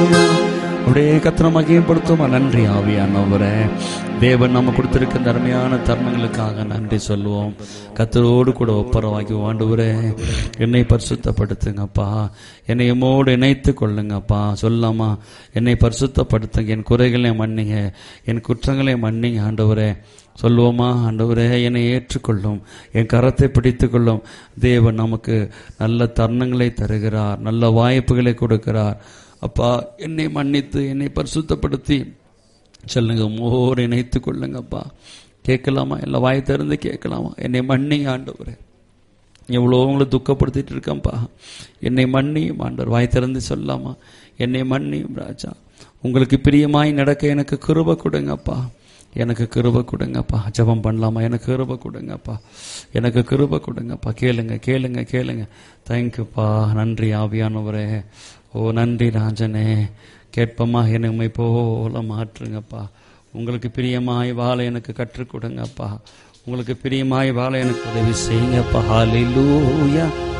அப்படியே கத்திர மகிமைப்படுத்துமா நன்றி ஆவியானவரே தேவன் நம்ம கொடுத்திருக்க இந்த அருமையான தருணங்களுக்காக நன்றி சொல்லுவோம் கத்தரோடு கூட ஒப்பரவாக்கி ஆண்டவரே என்னை பரிசுத்தப்படுத்துங்கப்பா என்னை எம்மோடு இணைத்து கொள்ளுங்கப்பா சொல்லாமா என்னை பரிசுத்தப்படுத்துங்க என் குறைகளை மன்னிங்க என் குற்றங்களை மன்னிங்க ஆண்டவரே சொல்லுவோமா ஆண்டவரே என்னை ஏற்றுக்கொள்ளும் என் கரத்தை பிடித்துக் கொள்ளும் தேவன் நமக்கு நல்ல தருணங்களை தருகிறார் நல்ல வாய்ப்புகளை கொடுக்கிறார் அப்பா என்னை மன்னித்து என்னை பரிசுத்தப்படுத்தி சொல்லுங்க மோர் இணைத்து கொள்ளுங்கப்பா கேட்கலாமா எல்லா வாய் திறந்து கேட்கலாமா என்னை மன்னிங்க ஆண்டவரே எவ்வளோ உங்களை துக்கப்படுத்திட்டு இருக்கேன்ப்பா என்னை மன்னியும் ஆண்டவர் வாய் திறந்து சொல்லாமா என்னை மன்னியும் ராஜா உங்களுக்கு பிரியமாய் நடக்க எனக்கு கிருப கொடுங்கப்பா எனக்கு கிருப கொடுங்கப்பா ஜெபம் பண்ணலாமா எனக்கு கிருப கொடுங்கப்பா எனக்கு கிருப கொடுங்கப்பா கேளுங்க கேளுங்க கேளுங்க தேங்க்யூப்பா நன்றி ஆவியானவரே ஓ நன்றி ராஜனே கேட்பமா என்னை உம்மை போல மாற்றுங்கப்பா உங்களுக்கு பிரியமாய் வாழ எனக்கு கற்றுக் கொடுங்கப்பா உங்களுக்கு பிரியமாய் வாழ எனக்கு உதவி செய்யுங்கப்பா ஹalleluya